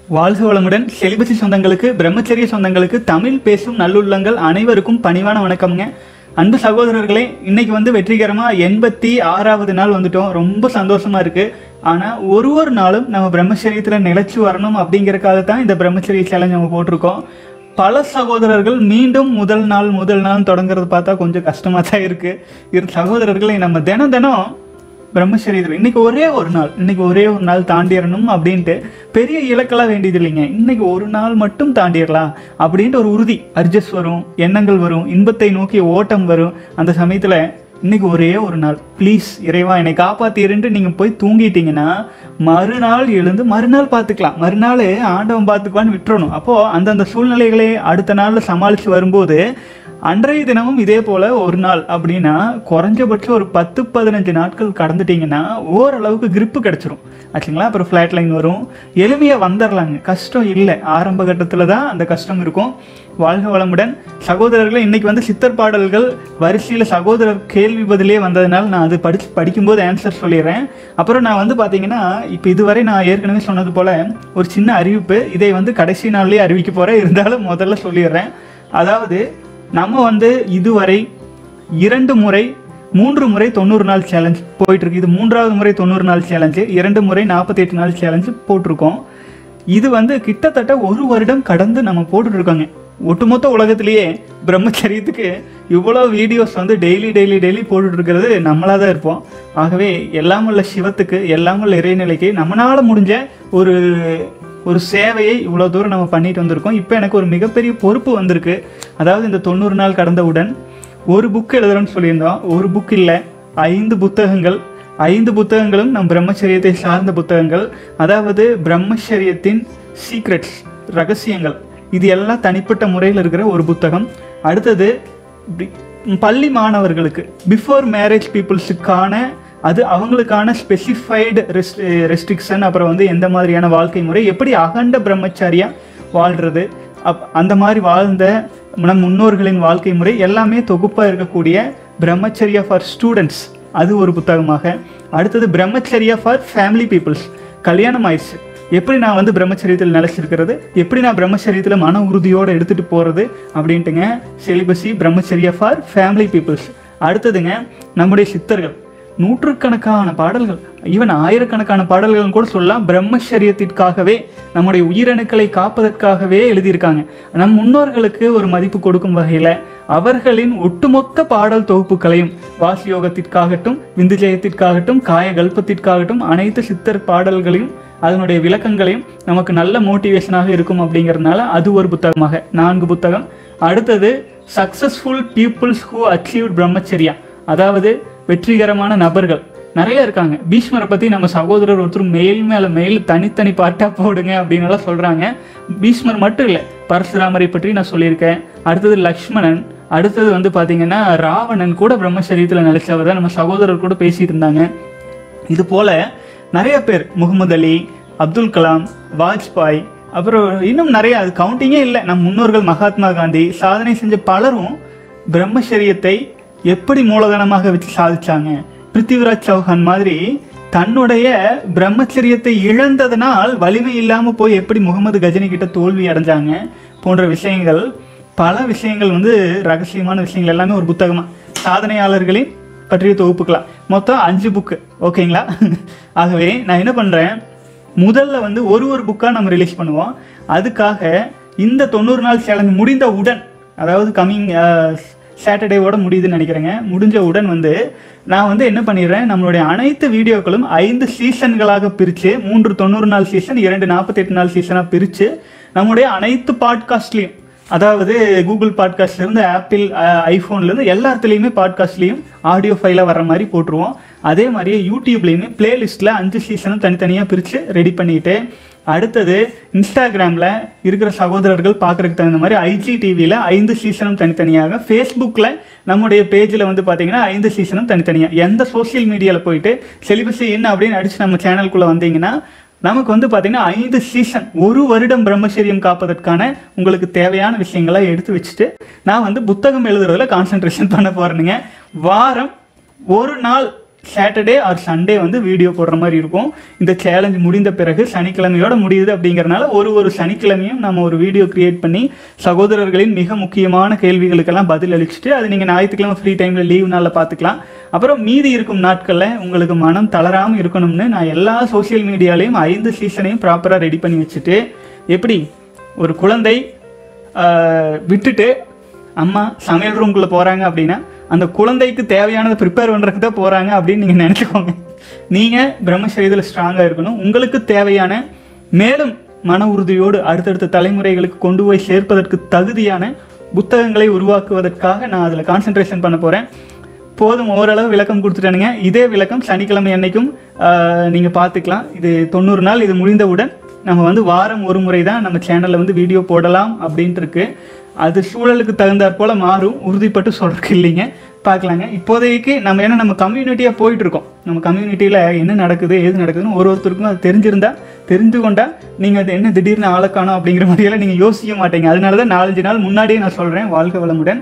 வாழ்க வளமுடன் செலிபசி சொந்தங்களுக்கு பிரம்மச்சரிய சொந்தங்களுக்கு தமிழ் பேசும் நல்லுள்ளங்கள் அனைவருக்கும் பணிவான வணக்கம்ங்க அன்பு சகோதரர்களே இன்னைக்கு வந்து வெற்றிகரமாக எண்பத்தி ஆறாவது நாள் வந்துட்டோம் ரொம்ப சந்தோஷமா இருக்கு ஆனால் ஒரு ஒரு நாளும் நம்ம பிரம்மச்சரியத்தில் நிலைச்சு வரணும் அப்படிங்கறதுக்காக தான் இந்த பிரம்மச்சரிய சேலஞ்ச் நம்ம போட்டிருக்கோம் பல சகோதரர்கள் மீண்டும் முதல் நாள் முதல் நாள் தொடங்குறது பார்த்தா கொஞ்சம் கஷ்டமாக தான் இருக்கு இரு சகோதரர்களை நம்ம தினம் தினம் பிரம்மச்சரியத்தில் இன்னைக்கு ஒரே ஒரு நாள் இன்னைக்கு ஒரே ஒரு நாள் தாண்டிடணும் அப்படின்ட்டு பெரிய இலக்கெல்லாம் வேண்டியது இல்லைங்க இன்னைக்கு ஒரு நாள் மட்டும் தாண்டிடலாம் அப்படின்ட்டு ஒரு உறுதி அர்ஜஸ் வரும் எண்ணங்கள் வரும் இன்பத்தை நோக்கி ஓட்டம் வரும் அந்த சமயத்தில் இன்னைக்கு ஒரே ஒரு நாள் ப்ளீஸ் இறைவா என்னை காப்பாத்திருன்ட்டு நீங்கள் போய் தூங்கிட்டீங்கன்னா மறுநாள் எழுந்து மறுநாள் பார்த்துக்கலாம் மறுநாள் ஆண்டவன் பார்த்துக்குவான்னு விட்டுறணும் அப்போது அந்தந்த சூழ்நிலைகளை அடுத்த நாளில் சமாளித்து வரும்போது அன்றைய தினமும் இதே போல் ஒரு நாள் அப்படின்னா குறைஞ்சபட்சம் ஒரு பத்து பதினஞ்சு நாட்கள் கடந்துட்டீங்கன்னா ஓரளவுக்கு grip கிடைச்சிரும் ஆச்சுங்களா அப்புறம் ஃப்ளாட் லைன் வரும் எளிமையாக வந்துடலாங்க கஷ்டம் இல்லை ஆரம்ப கட்டத்தில் தான் அந்த கஷ்டம் இருக்கும் வாழ்க வளமுடன் சகோதரர்களே இன்னைக்கு வந்து சித்தர் பாடல்கள் வரிசையில் சகோதரர் கேள்வி பதிலே வந்ததுனால நான் அது படிச்சு படிக்கும்போது ஆன்சர் சொல்லிடுறேன் அப்புறம் நான் வந்து பார்த்தீங்கன்னா இப்போ இதுவரை நான் ஏற்கனவே சொன்னது போல் ஒரு சின்ன அறிவிப்பு இதை வந்து கடைசி நாள்லேயே அறிவிக்க போகிறேன் இருந்தாலும் முதல்ல சொல்லிடுறேன் அதாவது நம்ம வந்து இதுவரை இரண்டு முறை மூன்று முறை தொண்ணூறு நாள் சேலஞ்ச் போயிட்டு இருக்கு இது மூன்றாவது முறை தொண்ணூறு நாள் சேலஞ்சு இரண்டு முறை நாற்பத்தி எட்டு நாள் சேலஞ்சு போட்டிருக்கோம் இது வந்து கிட்டத்தட்ட ஒரு வருடம் கடந்து நம்ம போட்டுட்டு இருக்கோங்க ஒட்டுமொத்த உலகத்திலேயே பிரம்மச்சரியத்துக்கு இவ்வளோ வீடியோஸ் வந்து டெய்லி டெய்லி டெய்லி போட்டுட்டு இருக்கிறது நம்மளாக தான் இருப்போம் ஆகவே எல்லாம் உள்ள சிவத்துக்கு எல்லாம் உள்ள இறைநிலைக்கு நம்மளால முடிஞ்ச ஒரு ஒரு சேவையை இவ்வளோ தூரம் நம்ம பண்ணிட்டு வந்திருக்கோம் இப்போ எனக்கு ஒரு மிகப்பெரிய பொறுப்பு வந்திருக்கு அதாவது இந்த தொண்ணூறு நாள் கடந்தவுடன் ஒரு புக் எழுதுறோன்னு சொல்லியிருந்தோம் ஒரு புக் இல்லை ஐந்து புத்தகங்கள் ஐந்து புத்தகங்களும் நம் பிரம்மச்சரியத்தை சார்ந்த புத்தகங்கள் அதாவது பிரம்மச்சரியத்தின் சீக்ரெட்ஸ் ரகசியங்கள் இது எல்லாம் தனிப்பட்ட முறையில் இருக்கிற ஒரு புத்தகம் அடுத்தது பி- பள்ளி மாணவர்களுக்கு பிஃபோர் மேரேஜ் பீப்புள்ஸுக்கான அது அவங்களுக்கான ஸ்பெசிஃபைடு ரெஸ்ட் ரெஸ்ட்ரிக்ஷன் அப்புறம் வந்து எந்த மாதிரியான வாழ்க்கை முறை எப்படி அகண்ட பிரம்மச்சாரியா வாழ்றது அப் அந்த மாதிரி வாழ்ந்த நம் முன்னோர்களின் வாழ்க்கை முறை எல்லாமே தொகுப்பாக இருக்கக்கூடிய பிரம்மச்சரியா ஃபார் ஸ்டூடெண்ட்ஸ் அது ஒரு புத்தகமாக அடுத்தது பிரம்மச்சரியா ஃபார் ஃபேமிலி பீப்புள்ஸ் கல்யாணம் ஆயிடுச்சு எப்படி நான் வந்து பிரம்மச்சரியத்தில் நிலைச்சிருக்கிறது எப்படி நான் பிரம்மச்சரியத்தில் மன உறுதியோடு எடுத்துகிட்டு போகிறது அப்படின்ட்டுங்க celibacy brahmacharya for family peoples அடுத்ததுங்க நம்முடைய சித்தர்கள் நூற்றுக்கணக்கான பாடல்கள் ஈவன் ஆயிரக்கணக்கான பாடல்கள் கூட சொல்லலாம் பிரம்மச்சரியத்திற்காகவே நம்முடைய உயிரணுக்களை காப்பதற்காகவே எழுதியிருக்காங்க நம் முன்னோர்களுக்கு ஒரு மதிப்பு கொடுக்கும் வகையில் அவர்களின் ஒட்டுமொத்த பாடல் தொகுப்புகளையும் வாசியோகத்திற்காகட்டும் விந்துஜயத்திற்காகட்டும் காயகல்பத்திற்காகட்டும் அனைத்து சித்தர் பாடல்களையும் அதனுடைய விளக்கங்களையும் நமக்கு நல்ல மோட்டிவேஷனாக இருக்கும் அப்படிங்கிறதுனால அது ஒரு புத்தகமாக நான்கு புத்தகம் அடுத்தது successful peoples who achieve brahmacharya அதாவது வெற்றிகரமான நபர்கள் நிறைய இருக்காங்க பீஷ்மரை பற்றி நம்ம சகோதரர் ஒருத்தர் மெயில் மேலே மெயில் தனித்தனி பார்ட்டாக போடுங்க அப்படின்னு எல்லாம் சொல்கிறாங்க பீஷ்மர் மட்டும் இல்லை பரசுராமரை பற்றி நான் சொல்லியிருக்கேன் அடுத்தது லக்ஷ்மணன் அடுத்தது வந்து பார்த்தீங்கன்னா ராவணன் கூட பிரம்மச்சரியத்தில் நிலைச்சவர் தான் நம்ம சகோதரர் கூட பேசிட்டு இருந்தாங்க இது போல நிறைய பேர் முகமது அலி அப்துல் கலாம் வாஜ்பாய் அப்புறம் இன்னும் நிறைய அது கவுண்டிங்கே இல்லை நம் முன்னோர்கள் மகாத்மா காந்தி சாதனை செஞ்ச பலரும் பிரம்மச்சரியத்தை எப்படி மூலதனமாக வச்சு சாதிச்சாங்க பிருத்திவிராஜ் சௌஹான் மாதிரி தன்னுடைய பிரம்மச்சரியத்தை இழந்ததனால் வலிமை இல்லாம போய் எப்படி முகமது கஜனி கிட்ட தோல்வி அடைஞ்சாங்க போன்ற விஷயங்கள் பல விஷயங்கள் வந்து ரகசியமான விஷயங்கள் எல்லாமே ஒரு புத்தகமா சாதனையாளர்களின் பற்றிய தொகுப்புக்கலாம் மொத்தம் அஞ்சு புக்கு ஓகேங்களா ஆகவே நான் என்ன பண்ணுறேன் முதல்ல வந்து ஒரு ஒரு புக்காக நம்ம ரிலீஸ் பண்ணுவோம் அதுக்காக இந்த தொண்ணூறு நாள் சேலஞ்ச் முடிந்தவுடன் அதாவது கம்மிங் சாட்டர்டேவோட முடியுதுன்னு நினைக்கிறேங்க முடிஞ்ச உடன் வந்து நான் வந்து என்ன பண்ணிடுறேன் நம்மளுடைய அனைத்து வீடியோக்களும் ஐந்து சீசன்களாக பிரித்து மூன்று தொண்ணூறு நாள் சீசன் இரண்டு நாற்பத்தெட்டு நாள் சீசனாக பிரித்து நம்முடைய அனைத்து பாட்காஸ்ட்லேயும் அதாவது கூகுள் பாட்காஸ்ட்லேருந்து ஆப்பிள் ஐஃபோன்லேருந்து எல்லாத்துலேயுமே பாட்காஸ்ட்லேயும் ஆடியோ ஃபைலாக வர மாதிரி போட்டுருவோம் அதே மாதிரியே யூடியூப்லேயுமே பிளேலிஸ்ட்டில் அஞ்சு சீசனும் தனித்தனியாக பிரித்து ரெடி பண்ணிட்டு அடுத்தது இன்ஸ்டாகிராமில் இருக்கிற சகோதரர்கள் பார்க்குறதுக்கு தகுந்த மாதிரி ஐஜி டிவியில் ஐந்து சீசனும் தனித்தனியாக ஃபேஸ்புக்கில் நம்முடைய பேஜில் வந்து பார்த்தீங்கன்னா ஐந்து சீசனும் தனித்தனியாக எந்த சோஷியல் மீடியாவில் போயிட்டு செலிபஸி என்ன அப்படின்னு அடித்து நம்ம சேனலுக்குள்ளே வந்தீங்கன்னா நமக்கு வந்து பார்த்தீங்கன்னா ஐந்து சீசன் ஒரு வருடம் பிரம்மச்சரியம் காப்பதற்கான உங்களுக்கு தேவையான விஷயங்களை எடுத்து வச்சுட்டு நான் வந்து புத்தகம் எழுதுறதுல கான்சென்ட்ரேஷன் பண்ண போறேனுங்க வாரம் ஒரு நாள் சாட்டர்டே ஆர் சண்டே வந்து வீடியோ போடுற மாதிரி இருக்கும் இந்த சேலஞ்ச் முடிந்த பிறகு சனிக்கிழமையோட முடியுது அப்படிங்கறனால ஒரு ஒரு சனிக்கிழமையும் நம்ம ஒரு வீடியோ கிரியேட் பண்ணி சகோதரர்களின் மிக முக்கியமான கேள்விகளுக்கெல்லாம் பதில் அளிச்சுட்டு அது நீங்கள் ஞாயிற்றுக்கிழமை ஃப்ரீ டைமில் லீவ் நாளில் பார்த்துக்கலாம் அப்புறம் மீதி இருக்கும் நாட்களில் உங்களுக்கு மனம் தளராமல் இருக்கணும்னு நான் எல்லா சோஷியல் மீடியாலையும் ஐந்து சீசனையும் ப்ராப்பராக ரெடி பண்ணி வச்சுட்டு எப்படி ஒரு குழந்தை ஆஹ், விட்டுட்டு அம்மா சமையல் ரூம்குள்ளே போகிறாங்க அப்படின்னா அந்த குழந்தைக்கு தேவையானதை ப்ரிப்பேர் பண்ணுறதுக்கு தான் போகிறாங்க அப்படின்னு நீங்கள் நினச்சிக்கோங்க நீங்கள் பிரம்மச்சரியத்தில் ஸ்ட்ராங்காக இருக்கணும் உங்களுக்கு தேவையான மேலும் மன உறுதியோடு அடுத்தடுத்த தலைமுறைகளுக்கு கொண்டு போய் சேர்ப்பதற்கு தகுதியான புத்தகங்களை உருவாக்குவதற்காக நான் அதில் கான்சென்ட்ரேஷன் பண்ண போகிறேன் போதும் ஓரளவு விளக்கம் கொடுத்துட்டானுங்க இதே விளக்கம் சனிக்கிழமை அன்னைக்கும் நீங்கள் பார்த்துக்கலாம் இது தொண்ணூறு நாள் இது முடிந்தவுடன் நம்ம வந்து வாரம் ஒரு முறை தான் நம்ம சேனலில் வந்து வீடியோ போடலாம் அப்படின்ட்டு இருக்கு அது சூழலுக்கு தகுந்தாற் போல மாறும் உறுதிப்பட்டு சொல்றதுக்கு இல்லைங்க பார்க்கலாங்க இப்போதைக்கு நம்ம ஏன்னா நம்ம கம்யூனிட்டியாக போயிட்டு இருக்கோம் நம்ம கம்யூனிட்டியில் என்ன நடக்குது ஏது நடக்குதுன்னு ஒரு ஒருத்தருக்கும் அது தெரிஞ்சிருந்தா தெரிந்து கொண்டா நீங்கள் அது என்ன திடீர்னு ஆளக்கானோம் அப்படிங்கிற மாதிரியெல்லாம் நீங்கள் யோசிக்க மாட்டீங்க அதனால தான் நாலஞ்சு நாள் முன்னாடியே நான் சொல்கிறேன் வாழ்க்கை வளமுடன்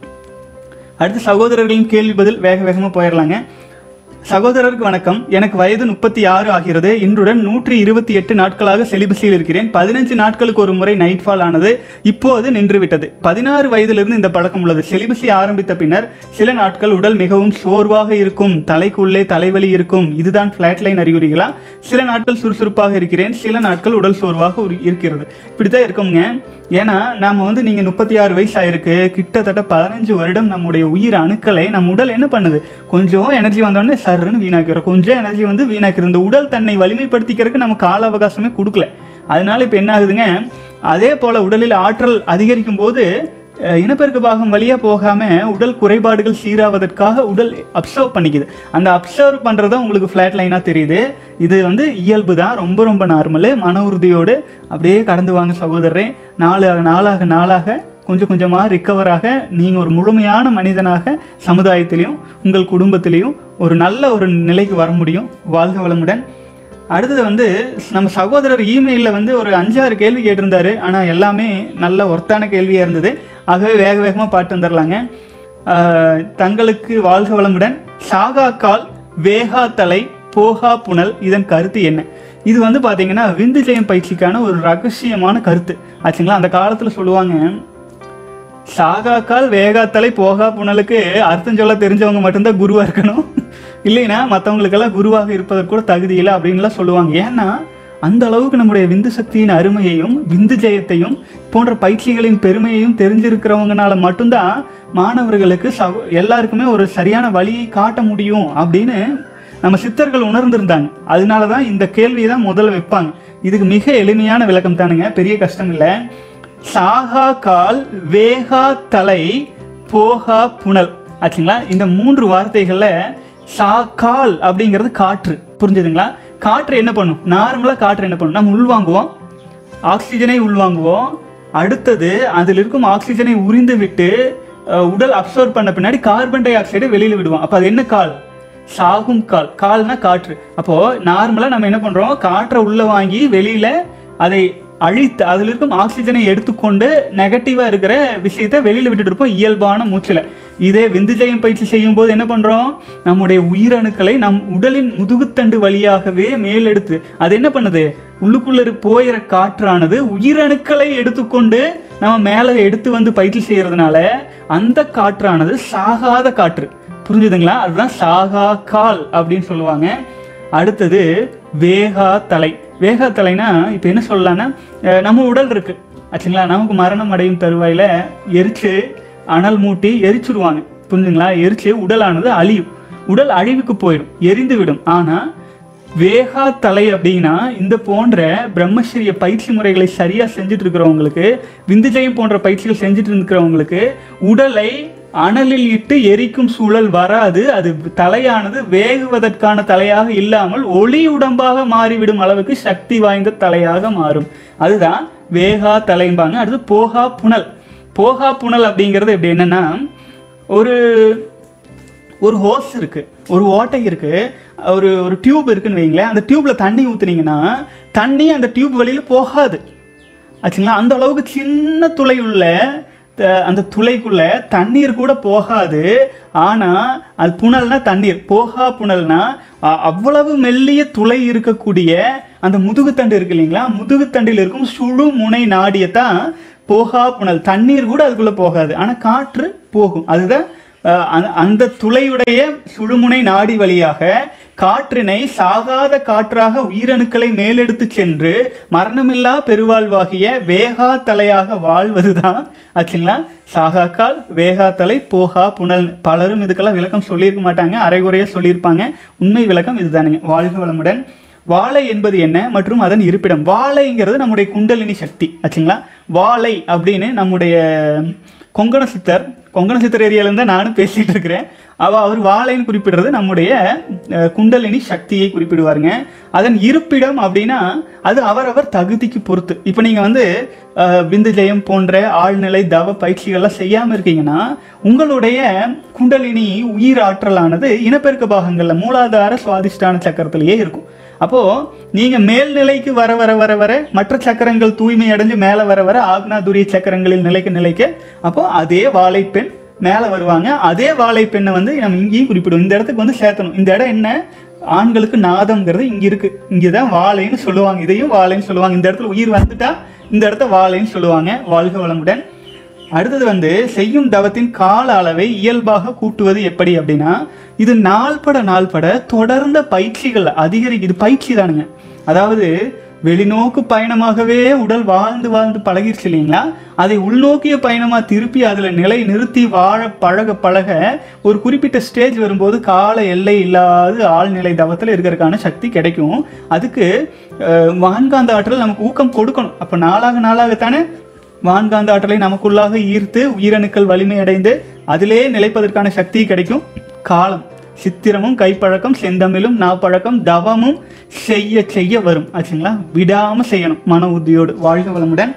அடுத்து சகோதரர்களின் கேள்வி பதில் வேக வேகமாக போயிடலாங்க சகோதரருக்கு வணக்கம் எனக்கு வயது முப்பத்தி ஆறு ஆகிறது இன்றுடன் நூற்றி இருபத்தி எட்டு நாட்களாக செலிபஸில் இருக்கிறேன் பதினஞ்சு நாட்களுக்கு ஒரு முறை நைட் ஃபால் ஆனது இப்போது நின்றுவிட்டது பதினாறு வயதிலிருந்து இந்த பழக்கம் உள்ளது செலிபஸி ஆரம்பித்த பின்னர் சில நாட்கள் உடல் மிகவும் சோர்வாக இருக்கும் தலைக்குள்ளே தலைவலி இருக்கும் இதுதான் ஃபிளாட் லைன் அறிகுறிகளா சில நாட்கள் சுறுசுறுப்பாக இருக்கிறேன் சில நாட்கள் உடல் சோர்வாக ஒரு- இருக்கிறது இப்படித்தான் இருக்குங்க ஏன்னா நாம வந்து நீங்க முப்பத்தி ஆறு வயசு ஆயிருக்கு கிட்டத்தட்ட பதினஞ்சு வருடம் நம்முடைய உயிர் அணுக்களை நம்ம உடல் என்ன பண்ணுது கொஞ்சம் எனர்ஜி வந்தோடனே சர்ன்னு வீணாக்கிறோம் கொஞ்சம் எனர்ஜி வந்து வீணாக்கிறது இந்த உடல் தன்னை வலிமைப்படுத்திக்கிறதுக்கு நம்ம கால அவகாசமே கொடுக்கல அதனால இப்போ என்ன ஆகுதுங்க அதே போல உடலில் ஆற்றல் அதிகரிக்கும் போது அஹ், இனப்பெருக்க பாகம் வழியா போகாம உடல் குறைபாடுகள் சீராவதற்காக உடல் அப்சர்வ் பண்ணிக்குது அந்த அப்சர்வ் பண்றது தான் உங்களுக்கு ஃபிளாட் லைனா தெரியுது இது வந்து இயல்பு தான் ரொம்ப ரொம்ப நார்மல் மன உறுதியோடு அப்படியே கடந்து வாங்க சகோதரரே நாளாக நாளாக நாளாக கொஞ்சம் கொஞ்சமாக ரிக்கவராக நீங்கள் ஒரு முழுமையான மனிதனாக சமுதாயத்திலையும் உங்கள் குடும்பத்திலையும் ஒரு நல்ல ஒரு நிலைக்கு வர முடியும் வாழ்க வளமுடன் அடுத்தது வந்து நம்ம சகோதரர் இமெயிலில் வந்து ஒரு அஞ்சாறு கேள்வி கேட்டிருந்தாரு ஆனால் எல்லாமே நல்ல ஒர்த்தான கேள்வியாக இருந்தது ஆகவே வேக வேகமாக பாட்டு வந்துடலாங்க ஆஹ், தங்களுக்கு வாழ்க வளமுடன் சாகா கால் வேகா தலை போகா புனல் இதன் கருத்து என்ன இது வந்து பார்த்தீங்கன்னா விந்து ஜெயம் பயிற்சிக்கான ஒரு ரகசியமான கருத்து ஆச்சுங்களா அந்த காலத்தில் சொல்லுவாங்க சாகாக்கால் வேகாத்தலை போகா புனலுக்கு அர்த்தம் சொல்ல தெரிஞ்சவங்க மட்டும்தான் குருவா இருக்கணும் இல்லைன்னா மற்றவங்களுக்கெல்லாம் குருவாக இருப்பதற்கு கூட தகுதி இல்லை அப்படின்லாம் சொல்லுவாங்க ஏன்னா அந்த அளவுக்கு நம்முடைய விந்து சக்தியின் அருமையையும் விந்து ஜெயத்தையும் போன்ற பயிற்சிகளின் பெருமையையும் தெரிஞ்சிருக்கிறவங்கனால மட்டும்தான் மாணவர்களுக்கு சகோ எல்லாருக்குமே ஒரு சரியான வழியை காட்ட முடியும் அப்படின்னு நம்ம சித்தர்கள் உணர்ந்திருந்தாங்க அதனால தான் இந்த கேள்வியை தான் முதல்ல வைப்பாங்க இதுக்கு மிக எளிமையான விளக்கம் தானுங்க பெரிய கஷ்டம் இல்லை சாகா கால் வேகா தலை போகா புனல் ஆச்சுங்களா இந்த மூன்று வார்த்தைகள்ல சா கால் அப்படிங்கிறது காற்று புரிஞ்சுதுங்களா காற்று என்ன பண்ணும் நார்மலா காற்று என்ன பண்ணும் நம்ம உள்வாங்குவோம் ஆக்சிஜனை உள்வாங்குவோம் அடுத்தது அதில் இருக்கும் ஆக்சிஜனை உறிந்து விட்டு அஹ், உடல் அப்சர்வ் பண்ண பின்னாடி கார்பன் டை ஆக்சைடை வெளியில விடுவோம் அப்ப அது என்ன கால் சாகும் கால் கால்னா காற்று அப்போ நார்மலா நம்ம என்ன பண்றோம் காற்றை உள்ள வாங்கி வெளியில அதை அழித்து அதில் இருக்கும் ஆக்சிஜனை எடுத்துக்கொண்டு நெகட்டிவா இருக்கிற விஷயத்தை வெளியில விட்டுட்டு இருப்போம் இயல்பான மூச்சுல இதே விந்துஜயம் பயிற்சி செய்யும் போது என்ன பண்றோம் நம்முடைய உயிரணுக்களை நம் உடலின் முதுகுத்தண்டு வழியாகவே மேலெடுத்து அது என்ன பண்ணுது உள்ளுக்குள்ள இரு- போயிற காற்றானது உயிரணுக்களை எடுத்துக்கொண்டு நம்ம மேலே எடுத்து வந்து பயிற்சி செய்யறதுனால அந்த காற்றானது சாகாத காற்று புரிஞ்சுதுங்களா அதுதான் சாகா கால் அப்படின்னு சொல்லுவாங்க அடுத்தது வேகா தலை வேகா தலைனா இப்போ என்ன சொல்லலாம்னா அஹ் நம்ம உடல் இருக்கு ஆச்சுங்களா நமக்கு மரணம் அடையும் தருவாயில எரிச்சு அனல் மூட்டி எரிச்சிடுவாங்க புரிஞ்சுங்களா எரிச்சு உடலானது அழியும் உடல் அழிவுக்கு போயிடும் எரிந்து விடும் ஆனா வேகா தலை அப்படின்னா இந்த போன்ற பிரம்மச்சரிய பயிற்சி முறைகளை சரியா செஞ்சுட்டு இருக்கிறவங்களுக்கு விந்துஜயம் போன்ற பயிற்சிகள் செஞ்சுட்டு இருக்கிறவங்களுக்கு உடலை அனலில் இட்டு எரிக்கும் சூழல் வராது அது தலையானது வேகுவதற்கான தலையாக இல்லாமல் ஒளி உடம்பாக மாறிவிடும் அளவுக்கு சக்தி வாய்ந்த தலையாக மாறும் அதுதான் வேகா தலைம்பாங்க அடுத்து போகா புனல் போகா புனல் அப்படிங்கிறது எப்படி என்னன்னா ஒரு ஒரு ஹோஸ் இருக்கு ஒரு ஓட்டை இருக்கு ஒரு ஒரு டியூப் இருக்குன்னு வைங்களேன் அந்த டியூப்ல தண்ணி ஊத்துனீங்கன்னா தண்ணி அந்த டியூப் வழியில போகாது ஆச்சுங்களா அந்த அளவுக்கு சின்ன துளை உள்ள த- அந்த துளைக்குள்ள தண்ணீர் கூட போகாது ஆனா அது புனல்னா தண்ணீர் போகா புனல்னா அ- அவ்வளவு மெல்லிய துளை இருக்கக்கூடிய அந்த முதுகுத்தண்டு இருக்கு இல்லைங்களா முதுகுத்தண்டில் இருக்கும் சுழு முனை நாடியத்தான் போகா புனல் தண்ணீர் கூட அதுக்குள்ள போகாது ஆனா காற்று போகும் அதுதான் அஹ், அந்த- அந்த துளையுடைய சுழுமுனை நாடி வழியாக காற்றினை சாகாத காற்றாக உயிரணுக்களை மேலெடுத்து சென்று மரணமில்லா பெருவாழ்வாகிய வேகா தலையாக வாழ்வதுதான் ஆச்சுங்களா சாகாக்கால் வேகா தலை போகா புனல் பலரும் இதுக்கெல்லாம் விளக்கம் சொல்லியிருக்க மாட்டாங்க அரைகுறையா சொல்லியிருப்பாங்க உண்மை விளக்கம் இதுதானுங்க வாழ்க வளமுடன் வாழை என்பது என்ன மற்றும் அதன் இருப்பிடம் வாழைங்கிறது நம்முடைய குண்டலினி சக்தி ஆச்சுங்களா வாழை அப்படின்னு நம்முடைய கொங்கண சித்தர் கொங்கண சித்தர் ஏரியால தான் நானும் பேசிட்டு இருக்கிறேன் அவ அவர் வாழைன்னு குறிப்பிடுறது நம்முடைய அஹ், குண்டலினி சக்தியை குறிப்பிடுவாருங்க அதன் இருப்பிடம் அப்படின்னா அது அவரவர் தகுதிக்கு பொறுத்து இப்போ நீங்க வந்து அஹ், விந்து ஜெயம் போன்ற ஆழ்நிலை தவ பயிற்சிகள்லாம் செய்யாம இருக்கீங்கன்னா உங்களுடைய குண்டலினி உயிர் ஆற்றலானது இனப்பெருக்க பாகங்கள்ல மூலாதார சுவாதிஷ்டான சக்கரத்திலேயே இருக்கும் அப்போ நீங்க மேல்நிலைக்கு வர வர வர வர மற்ற சக்கரங்கள் தூய்மை அடைஞ்சு மேல வர வர ஆக்னாதுரிய சக்கரங்களில் நிலைக்க நிலைக்க அப்போ அதே வாழைப்பெண் மேல வருவாங்க அதே வாழைப்பெண்ணை வந்து நம்ம இங்கேயும் குறிப்பிடுவோம் இந்த இடத்துக்கு வந்து சேர்த்தணும் இந்த இடம் என்ன ஆண்களுக்கு நாதம்ங்கிறது இங்க இருக்கு இங்கதான் வாழைன்னு சொல்லுவாங்க இதையும் வாழைன்னு சொல்லுவாங்க இந்த இடத்துல உயிர் வந்துட்டா இந்த இடத்த வாழைன்னு சொல்லுவாங்க வாழ்க வளமுடன் அடுத்தது வந்து செய்யும் தவத்தின் கால அளவை இயல்பாக கூட்டுவது எப்படி அப்படின்னா இது நாள்பட நாள்பட தொடர்ந்த பயிற்சிகள் அதிகரிக்கு இது பயிற்சி தானுங்க அதாவது வெளிநோக்கு பயணமாகவே உடல் வாழ்ந்து வாழ்ந்து பழகிருச்சு இல்லைங்களா அதை உள்நோக்கிய பயணமா திருப்பி அதுல நிலை நிறுத்தி வாழ பழக பழக ஒரு குறிப்பிட்ட ஸ்டேஜ் வரும்போது கால எல்லை இல்லாத ஆழ்நிலை தவத்தில் இருக்கிறதுக்கான சக்தி கிடைக்கும் அதுக்கு அஹ், வான்காந்த ஆற்றல் நமக்கு ஊக்கம் கொடுக்கணும் அப்ப நாளாக நாளாகத்தானே வான்காந்த ஆற்றலை நமக்குள்ளாக ஈர்த்து உயிரணுக்கள் வலிமை அடைந்து அதிலே நிலைப்பதற்கான சக்தி கிடைக்கும் காலம் சித்திரமும் கைப்பழக்கம் செந்தமிழும் நாப்பழக்கம் தவமும் செய்ய செய்ய வரும் ஆச்சுங்களா விடாம செய்யணும் மன உறுதியோடு வாழ்க வளமுடன்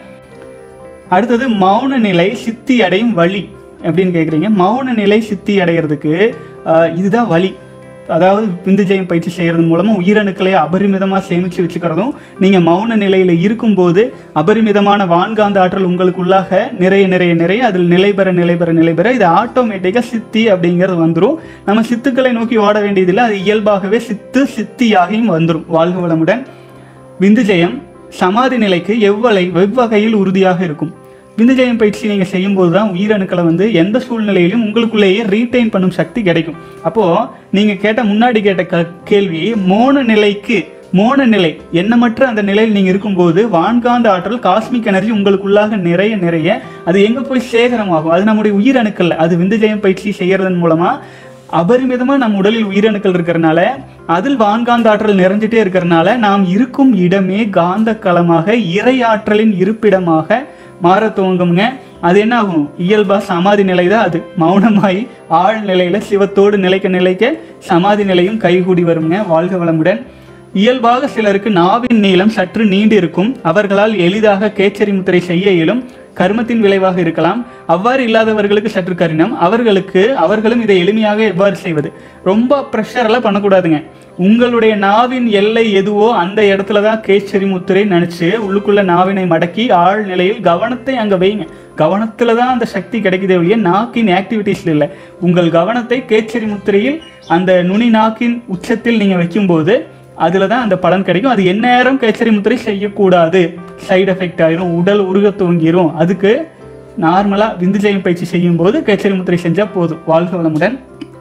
அடுத்தது மௌன நிலை சித்தி அடையும் வழி எப்படின்னு கேட்குறீங்க மௌன நிலை சித்தி அடைகிறதுக்கு ஆஹ், இதுதான் வழி அதாவது விந்து ஜெயம் பயிற்சி செய்கிறது மூலமாக உயிரணுக்களை அபரிமிதமாக சேமித்து வச்சுக்கிறதும் நீங்கள் மௌன நிலையில் இருக்கும்போது அபரிமிதமான வான்காந்த ஆற்றல் உங்களுக்குள்ளாக நிறைய நிறைய நிறைய அதில் நிலை பெற நிலை பெற நிலை பெற இது ஆட்டோமேட்டிக்காக சித்தி அப்படிங்கிறது வந்துடும் நம்ம சித்துக்களை நோக்கி ஓட வேண்டியதில்லை அது இயல்பாகவே சித்து சித்தியாகியும் வந்துடும் வாழ்க வளமுடன் விந்து ஜெயம் சமாதி நிலைக்கு எவ்வளை எவ்வகையில் உறுதியாக இருக்கும் விந்து ஜெயம் பயிற்சி நீங்கள் செய்யும்போது தான் உயிரணுக்களை வந்து எந்த சூழ்நிலையிலும் உங்களுக்குள்ளேயே ரீட்டைன் பண்ணும் சக்தி கிடைக்கும் அப்போது நீங்கள் கேட்ட முன்னாடி கேட்ட க கேள்வி மோன நிலைக்கு மோன நிலை எண்ணமற்ற அந்த நிலையில் நீங்கள் இருக்கும்போது வான்காந்த ஆற்றல் காஸ்மிக் எனர்ஜி உங்களுக்குள்ளாக நிறைய நிறைய அது எங்கே போய் சேகரமாகும் அது நம்முடைய உயிரணுக்கள் அது விந்து ஜெயம் பயிற்சி செய்யறதன் மூலமாக அபரிமிதமா நம் உடலில் உயிரணுக்கள் இருக்கிறனால அதில் வான்காந்த ஆற்றல் நிறைஞ்சிட்டே இருக்கிறனால நாம் இருக்கும் இடமே காந்த களமாக இறை ஆற்றலின் இருப்பிடமாக மாற துவங்குங்க அது என்ன ஆகும் இயல்பா சமாதி நிலை தான் அது மௌனமாய் ஆழ் நிலையில சிவத்தோடு நிலைக்க நிலைக்க சமாதி நிலையும் கைகூடி வருங்க வாழ்க வளமுடன் இயல்பாக சிலருக்கு நாவின் நீளம் சற்று நீண்டு இருக்கும் அவர்களால் எளிதாக கேச்சரி முத்திரை செய்ய இயலும் கர்மத்தின் விளைவாக இருக்கலாம் அவ்வாறு இல்லாதவர்களுக்கு சற்று கடினம் அவர்களுக்கு அவர்களும் இதை எளிமையாக எவ்வாறு செய்வது ரொம்ப ப்ரெஷர் எல்லாம் பண்ணக்கூடாதுங்க உங்களுடைய நாவின் எல்லை எதுவோ அந்த இடத்துல தான் கேச்சரி முத்திரை நினைச்சு உள்ளுக்குள்ள நாவினை மடக்கி ஆழ் நிலையில் கவனத்தை அங்க வைங்க கவனத்துல தான் அந்த சக்தி கிடைக்குதே ஒழிய நாக்கின் ஆக்டிவிட்டீஸ்ல இல்லை உங்கள் கவனத்தை கேச்சரி முத்திரையில் அந்த நுனி நாக்கின் உச்சத்தில் நீங்க வைக்கும்போது அதில் தான் அந்த பலன் கிடைக்கும் அது எந்நேரம் கேச்சரி முத்திரை செய்யக்கூடாது சைடு எஃபெக்ட் ஆயிரும் உடல் உருக துவங்கிரும் அதுக்கு நார்மலாக விந்து ஜெயம் பயிற்சி செய்யும்போது கேச்சரி முத்திரை செஞ்சால் போதும் வாழ்க வளமுடன்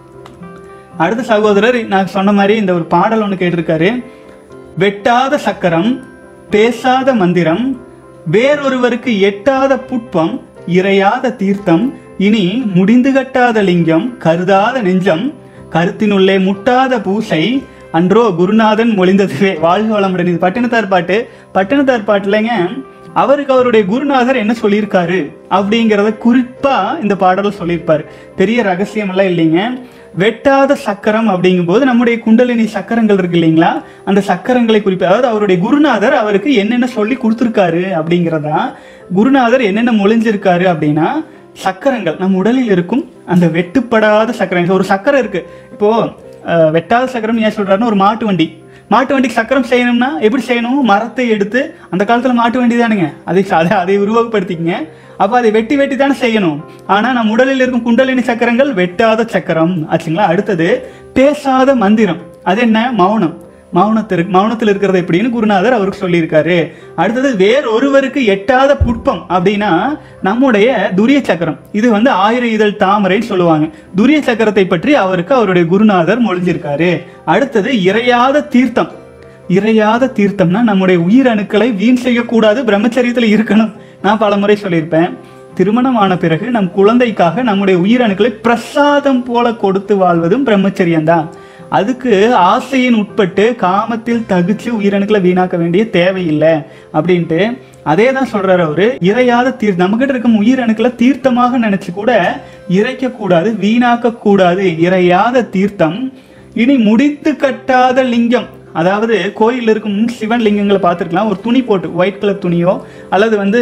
அடுத்த சகோதரர் நான் சொன்ன மாதிரி இந்த ஒரு பாடல் ஒன்று கேட்டிருக்காரு வெட்டாத சக்கரம் பேசாத மந்திரம் வேறொருவருக்கு எட்டாத புட்பம் இறையாத தீர்த்தம் இனி முடிந்து கட்டாத லிங்கம் கருதாத நெஞ்சம் கருத்தினுள்ளே முட்டாத பூசை அன்றோ குருநாதன் மொழிந்ததுவே வாழ்க வளமுடன் இது பட்டினத்தார் பாட்டு பட்டினத்தார் பாட்டுலங்க அவருக்கு அவருடைய குருநாதர் என்ன சொல்லியிருக்காரு அப்படிங்கிறத குறிப்பா இந்த பாடல சொல்லியிருப்பாரு பெரிய ரகசியம் எல்லாம் இல்லைங்க வெட்டாத சக்கரம் அப்படிங்கும்போது நம்முடைய குண்டலினி சக்கரங்கள் இருக்கு இல்லைங்களா அந்த சக்கரங்களை குறிப்பு அதாவது அவருடைய குருநாதர் அவருக்கு என்னென்ன சொல்லி கொடுத்துருக்காரு அப்படிங்கிறதா குருநாதர் என்னென்ன மொழிஞ்சிருக்காரு அப்படின்னா சக்கரங்கள் நம் உடலில் இருக்கும் அந்த வெட்டுப்படாத சக்கரங்கள் ஒரு சக்கரம் இருக்கு இப்போ அஹ், வெட்டாத சக்கரம் ஏன் சொல்றாருன்னா ஒரு மாட்டு வண்டி மாட்டு வண்டிக்கு சக்கரம் செய்யணும்னா எப்படி செய்யணும் மரத்தை எடுத்து அந்த காலத்தில் மாட்டு வண்டி தானுங்க அதை அதை அதை உருவகப்படுத்திக்கங்க அப்ப அதை வெட்டி வெட்டி தானே செய்யணும் ஆனா நம் உடலில் இருக்கும் குண்டலினி சக்கரங்கள் வெட்டாத சக்கரம் ஆச்சுங்களா அடுத்தது பேசாத மந்திரம் அது என்ன மௌனம் மௌனத்திற்கு மௌனத்தில் இருக்கிறது எப்படின்னு குருநாதர் அவருக்கு சொல்லியிருக்காரு அடுத்தது வேற ஒருவருக்கு எட்டாத புட்பம் அப்படின்னா நம்முடைய துரிய சக்கரம் இது வந்து ஆயிர இதழ் தாமரைன்னு சொல்லுவாங்க துரிய சக்கரத்தை பற்றி அவருக்கு அவருடைய குருநாதர் மொழிஞ்சிருக்காரு அடுத்தது இறையாத தீர்த்தம் இறையாத தீர்த்தம்னா நம்முடைய உயிரணுக்களை வீண் செய்யக்கூடாது பிரம்மச்சரியத்தில் இருக்கணும் நான் பல முறை சொல்லியிருப்பேன் திருமணம் ஆன பிறகு நம் குழந்தைக்காக நம்முடைய உயிரணுக்களை பிரசாதம் போல கொடுத்து வாழ்வதும் பிரம்மச்சரியம் தான் அதுக்கு ஆசையின் உட்பட்டு காமத்தில் தகுச்சு உயிரணுக்களை வீணாக்க வேண்டிய தேவையில்லை அப்படின்ட்டு அதே தான் சொல்றாரு அவரு இறையாத தீர்த்தம் நம்மகிட்ட இருக்கும் உயிரணுக்களை தீர்த்தமாக நினைச்சு கூட இறைக்க கூடாது வீணாக்க கூடாது இறையாத தீர்த்தம் இனி முடித்து கட்டாத லிங்கம் அதாவது கோயில் இருக்கும் சிவன் லிங்கங்களை பார்த்துருக்கலாம் ஒரு துணி போட்டு ஒயிட் கலர் துணியோ அல்லது வந்து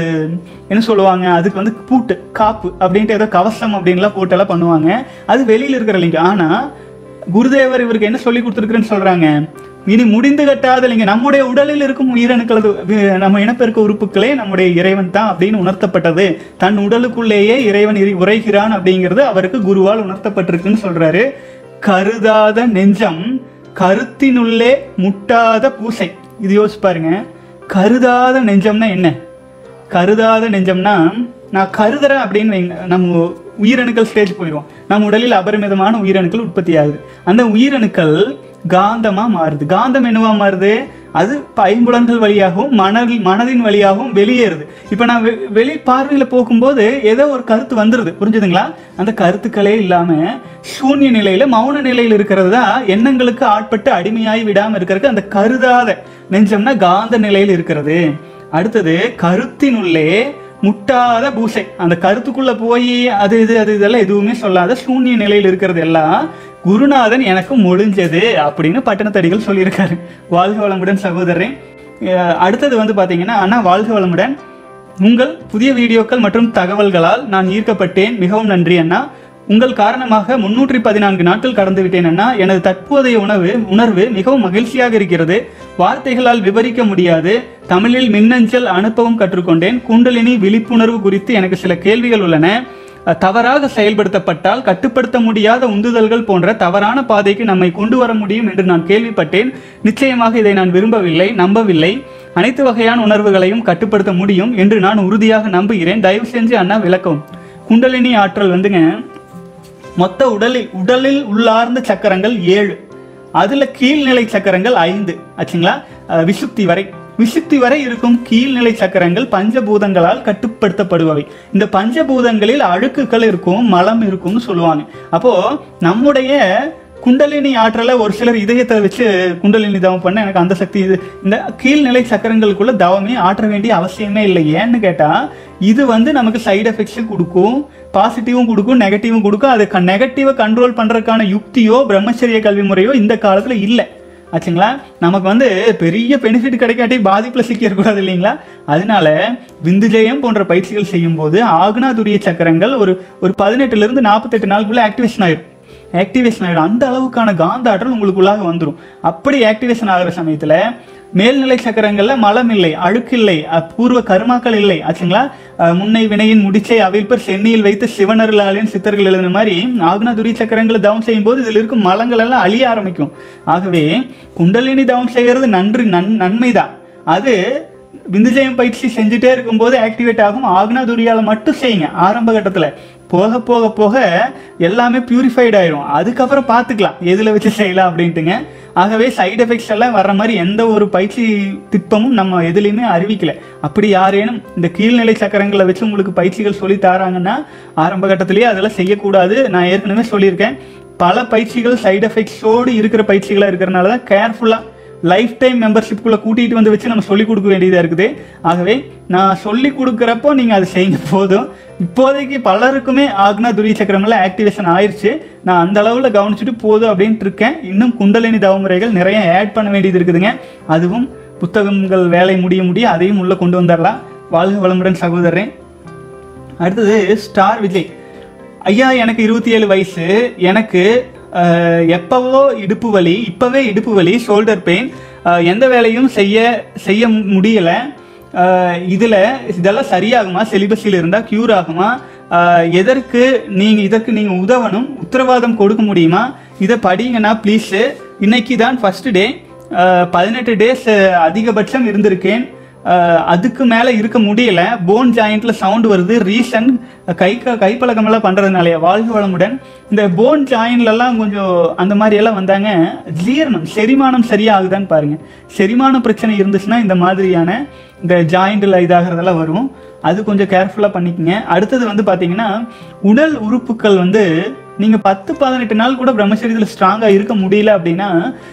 என்ன சொல்லுவாங்க அதுக்கு வந்து பூட்டு காப்பு அப்படின்ட்டு ஏதோ கவசம் அப்படின்லாம் போட்டெல்லாம் பண்ணுவாங்க அது வெளியில் இருக்கிற லிங்கம் ஆனா குருதேவர் இவருக்கு என்ன சொல்லி கொடுத்துருக்குறேன்னு சொல்றாங்க இனி முடிந்து கட்டாத லிங்கம் நம்முடைய உடலில் இருக்கும் உயிரணுக்களது வி- நம்ம இனப்பெருக்க உறுப்புகளே நம்முடைய இறைவன் தான் அப்படின்னு உணர்த்தப்பட்டது தன் உடலுக்குள்ளேயே இறைவன் இரு- உரைகிறான் அப்படிங்கிறது அவருக்கு குருவால் உணர்த்தப்பட்டிருக்குன்னு சொல்றாரு கருதாத நெஞ்சம் கருத்தினுள்ளே முட்டாத பூசை இது யோசிச்சு பாருங்க கருதாத நெஞ்சம்னா என்ன கருதாத நெஞ்சம்னா நான் கருதுறேன் அப்படின்னு வைங்க நம்ம உயிரணுக்கள் ஸ்டேஜ் போயிடுவோம் நம்ம உடலில் அபரிமிதமான உயிரணுக்கள் உற்பத்தி ஆகுது அந்த உயிரணுக்கள் காந்தமா மாறுது காந்தம் என்னவா மாறுது அது ஐம்புலன்கள் வழியாகவும் மனதில் மனதின் வழியாகவும் வெளியேறுது இப்போ நான் வெ- வெளி பார்வையில் போகும்போது ஏதோ ஒரு கருத்து வந்துருது புரிஞ்சுதுங்களா அந்த கருத்துக்களே இல்லாம சூன்ய நிலையில மௌன நிலையில் இருக்கிறது தான் எண்ணங்களுக்கு ஆட்பட்டு அடிமையாகி விடாம இருக்கிறதுக்கு அந்த கருதாத நெஞ்சம்னா காந்த நிலையில் இருக்கிறது அடுத்தது கருத்தினுள்ளே முட்டாத பூசை அந்த கருத்துக்குள்ள போய் அது இது அது இதெல்லாம் எதுவுமே சொல்லாத சூன்ய நிலையில் இருக்கிறது எல்லாம் குருநாதன் எனக்கு மொழிஞ்சது அப்படின்னு பட்டணத்தடிகள் சொல்லியிருக்காரு வாழ்க வளமுடன் சகோதரன் அஹ் அடுத்தது வந்து பாத்தீங்கன்னா அண்ணா வாழ்க வளமுடன் உங்கள் புதிய வீடியோக்கள் மற்றும் தகவல்களால் நான் ஈர்க்கப்பட்டேன் மிகவும் நன்றி அண்ணா உங்கள் காரணமாக முன்னூற்றி பதினான்கு நாட்கள் கடந்து விட்டேன் அண்ணா எனது தற்போதைய உணவு உணர்வு மிகவும் மகிழ்ச்சியாக இருக்கிறது வார்த்தைகளால் விவரிக்க முடியாது தமிழில் மின்னஞ்சல் அனுப்பவும் கற்றுக்கொண்டேன் குண்டலினி விழிப்புணர்வு குறித்து எனக்கு சில கேள்விகள் உள்ளன அஹ், தவறாக செயல்படுத்தப்பட்டால் கட்டுப்படுத்த முடியாத உந்துதல்கள் போன்ற தவறான பாதைக்கு நம்மை கொண்டு வர முடியும் என்று நான் கேள்விப்பட்டேன் நிச்சயமாக இதை நான் விரும்பவில்லை நம்பவில்லை அனைத்து வகையான உணர்வுகளையும் கட்டுப்படுத்த முடியும் என்று நான் உறுதியாக நம்புகிறேன் தயவு செஞ்சு அண்ணா விளக்கவும் குண்டலினி ஆற்றல் வந்துங்க மொத்த உடலில் உடலில் உள்ளார்ந்த சக்கரங்கள் ஏழு அதுல கீழ்நிலை சக்கரங்கள் ஐந்து ஆச்சுங்களா அஹ் விசுப்தி வரை விசுப்தி வரை இருக்கும் கீழ்நிலை சக்கரங்கள் பஞ்சபூதங்களால் கட்டுப்படுத்தப்படுபவை இந்த பஞ்சபூதங்களில் அழுக்குகள் இருக்கும் மலம் இருக்கும்னு சொல்லுவாங்க அப்போ நம்முடைய குண்டலினி ஆற்றலை ஒரு சிலர் இதயத்தை வச்சு குண்டலினி தவம் பண்ண எனக்கு அந்த சக்தி இது இந்த கீழ்நிலை சக்கரங்களுக்குள்ள தவமே ஆற்ற வேண்டிய அவசியமே இல்லை ஏன்னு கேட்டா இது வந்து நமக்கு சைடு எஃபெக்ட்ஸ் கொடுக்கும் பாசிட்டிவும் கொடுக்கும் நெகட்டிவும் கொடுக்கும் அது நெகட்டிவை கண்ட்ரோல் பண்றதுக்கான யுக்தியோ பிரம்மச்சரிய கல்வி முறையோ இந்த காலத்துல இல்லை ஆச்சுங்களா நமக்கு வந்து பெரிய பெனிஃபிட் கிடைக்காட்டி பாதிப்புல சிக்கிடக்கூடாது இல்லைங்களா அதனால விந்துஜயம் போன்ற பயிற்சிகள் செய்யும்போது ஆக்னாதுரிய சக்கரங்கள் ஒரு ஒரு பதினெட்டுல இருந்து நாற்பத்தெட்டு நாளுக்குள்ள ஆக்டிவேஷன் ஆயிரும் ஆக்டிவேஷன் ஆகிடும் அந்த அளவுக்கான காந்த ஆற்றல் உங்களுக்குள்ளாக வந்துடும் அப்படி ஆக்டிவேஷன் ஆகிற சமயத்தில் மேல்நிலை சக்கரங்கள்ல மலம் இல்லை அழுக்கு இல்லை அஹ் பூர்வ கர்மாக்கள் இல்லை ஆச்சுங்களா அஹ் முன்னை வினையின் முடிச்சை அவிழ்ப்பர் சென்னியில் வைத்து சிவனர்களாலேயும் சித்தர்கள் எழுதின மாதிரி ஆக்னாதுரி சக்கரங்களை தவம் செய்யும் போது இதில் இருக்கும் மலங்கள் எல்லாம் அழிய ஆரம்பிக்கும் ஆகவே குண்டலினி தவம் செய்கிறது நன்றி நன் நன்மைதான் அது விந்துஜயம் பயிற்சி செஞ்சுட்டே இருக்கும்போது ஆக்டிவேட் ஆகும் ஆக்னாதுரியால மட்டும் செய்யுங்க ஆரம்ப கட்டத்துல போக போக போக எல்லாமே பியூரிஃபைட் ஆயிரும் அதுக்கப்புறம் பார்த்துக்கலாம் எதுல வச்சு செய்யலாம் அப்படின்ட்டுங்க ஆகவே சைடு எஃபெக்ட்ஸ் எல்லாம் வர்ற மாதிரி எந்த ஒரு பயிற்சி திட்டமும் நம்ம எதுலையுமே அறிவிக்கல அப்படி யாரேனும் இந்த கீழ்நிலை சக்கரங்களை வச்சு உங்களுக்கு பயிற்சிகள் சொல்லி தராங்கன்னா ஆரம்ப கட்டத்திலேயே அதெல்லாம் செய்யக்கூடாது நான் ஏற்கனவே சொல்லியிருக்கேன் பல பயிற்சிகள் சைடு எஃபெக்ட்ஸோடு இருக்கிற பயிற்சிகளாக இருக்கிறனால தான் கேர்ஃபுல்லாக லைஃப் டைம் மெம்பர்ஷிப்குள்ளே கூட்டிகிட்டு வந்து வச்சு நம்ம சொல்லிக் கொடுக்க வேண்டியதாக இருக்குது ஆகவே நான் சொல்லி கொடுக்குறப்போ நீங்கள் அதை செய்யுங்க போதும் இப்போதைக்கு பலருக்குமே ஆக்னா துரிய சக்கரம்ல ஆக்டிவேஷன் ஆயிருச்சு நான் அந்த அளவில் கவனிச்சுட்டு போதும் அப்படின்ட்டு இருக்கேன் இன்னும் குண்டலினி தவமுறைகள் நிறைய ஆட் பண்ண வேண்டியது இருக்குதுங்க அதுவும் புத்தகங்கள் வேலை முடிய முடிய அதையும் உள்ளே கொண்டு வந்துடலாம் வாழ்க வளமுடன் சகோதரன் அடுத்தது ஸ்டார் விஜய் ஐயா எனக்கு இருபத்தி ஏழு வயசு எனக்கு அஹ், எப்பவோ இடுப்பு வலி இப்பவே இடுப்பு வலி ஷோல்டர் பெயின் எந்த வேலையும் செய்ய செய்ய முடியல ஆஹ் இதுல இதெல்லாம் சரியாகுமா சிலிபஸில் இருந்தா கியூர் ஆகுமா ஆஹ் எதற்கு நீங்க இதற்கு நீங்க உதவணும் உத்தரவாதம் கொடுக்க முடியுமா இதை படிங்கன்னா ப்ளீஸ் இன்னைக்கு தான் ஃபர்ஸ்ட் டே பதினெட்டு டேஸ் அதிகபட்சம் இருந்திருக்கேன் ஆஹ் அதுக்கு மேலே இருக்க முடியல போன் ஜாயிண்ட்ல சவுண்ட் வருது ரீசன் கை க- கைப்பழக்கமெல்லாம் பண்றதுனாலயா வாழ்க வளமுடன் இந்த போன் ஜாயின்லலாம் கொஞ்சம் அந்த மாதிரி எல்லாம் வந்தாங்க ஜீரணம் செரிமானம் சரியாகுதான்னு பாருங்க செரிமான பிரச்சனை இருந்துச்சுன்னா இந்த மாதிரியான இந்த ஜாயிண்டில் இதாகிறதெல்லாம் வரும் அது கொஞ்சம் கேர்ஃபுல்லாக பண்ணிக்கங்க அடுத்தது வந்து பார்த்தீங்கன்னா உடல் உறுப்புகள் வந்து நீங்கள் பத்து பதினெட்டு நாள் கூட பிரம்மச்சரியத்தில் ஸ்ட்ராங்காக இருக்க முடியல அப்படின்னா